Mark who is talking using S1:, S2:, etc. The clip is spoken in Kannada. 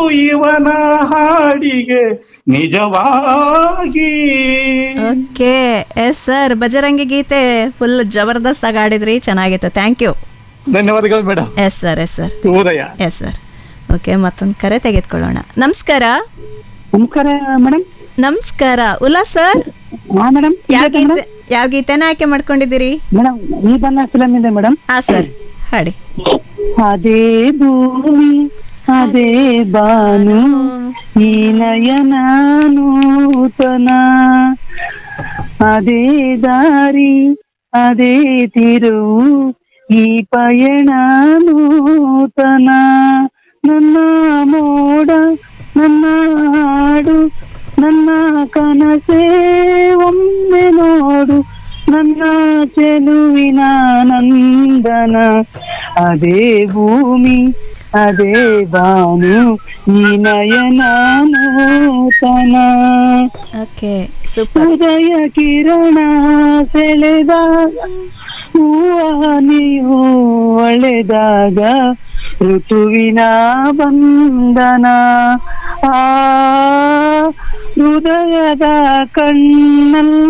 S1: ಇವನ ಹಾಡಿಗೆ ನಿಜವಾಗಿ
S2: ಓಕೆ ಎಸ್ ಸರ್ ಬಜರಂಗಿ ಗೀತೆ ಫುಲ್ ಜಬರ್ದಸ್ತ್ ಆಗಿ ಆಡಿದ್ರಿ ಚೆನ್ನಾಗಿತ್ತು ಥ್ಯಾಂಕ್ ಯು
S1: ಧನ್ಯವಾದಗಳು madam
S2: yes sir yes sir
S1: ಶುಭೋದಯ
S2: ಎಸ್ ಸರ್ ಓಕೆ ಮತ್ತೊಂದು ಕರೆ ತೆಗೆದುಕೊಳ್ಳೋಣ ನಮಸ್ಕಾರ
S3: ನಮಸ್ಕಾರ ಮೇಡಮ್
S2: ನಮಸ್ಕಾರ ಉಲ್ಲಾ ಸರ್
S3: ಹಾ ಮೇಡಮ್
S2: ಯಾವ ಗೀತೆ ಯಾವ ಗೀತೆನ ಆಯ್ಕೆ ಮಾಡ್ಕೊಂಡಿದ್ದೀರಿ
S3: ಮೇಡಮ್ ಈ ಬಣ್ಣ ಫಿಲಮ್ ಇದೆ ಮೇಡಮ್
S2: ಹಾ ಸರ್ ಹಾಡಿ
S3: ಅದೇ ಭೂಮಿ ಅದೇ ಬಾನು ಈ ನಯನ ನೂತನ ಅದೇ ದಾರಿ ಅದೇ ತಿರುವು ಈ ಪಯಣ ನೂತನ ನನ್ನ ಮೋಡ ನನ್ನ ಹಾಡು ನನ್ನ ಕನಸೇ ಒಮ್ಮೆ ನೋಡು ನನ್ನ ಚೆಲುವಿನ ನಂದನ ಅದೇ ಭೂಮಿ ಅದೇ ಬಾನು ಈ ನಯನ ನೂತನ
S2: ಓಕೆ ಸೂಪರ್
S3: ಉದಯ ಕಿರಣ ಸೆಳೆದಾಗ ಹೂವ ನೀವು ಒಳೆದಾಗ ಋತುವಿನ ಬಂಧನ ಆ ಹೃದಯದ ಕಣ್ಣಲ್ಲಿ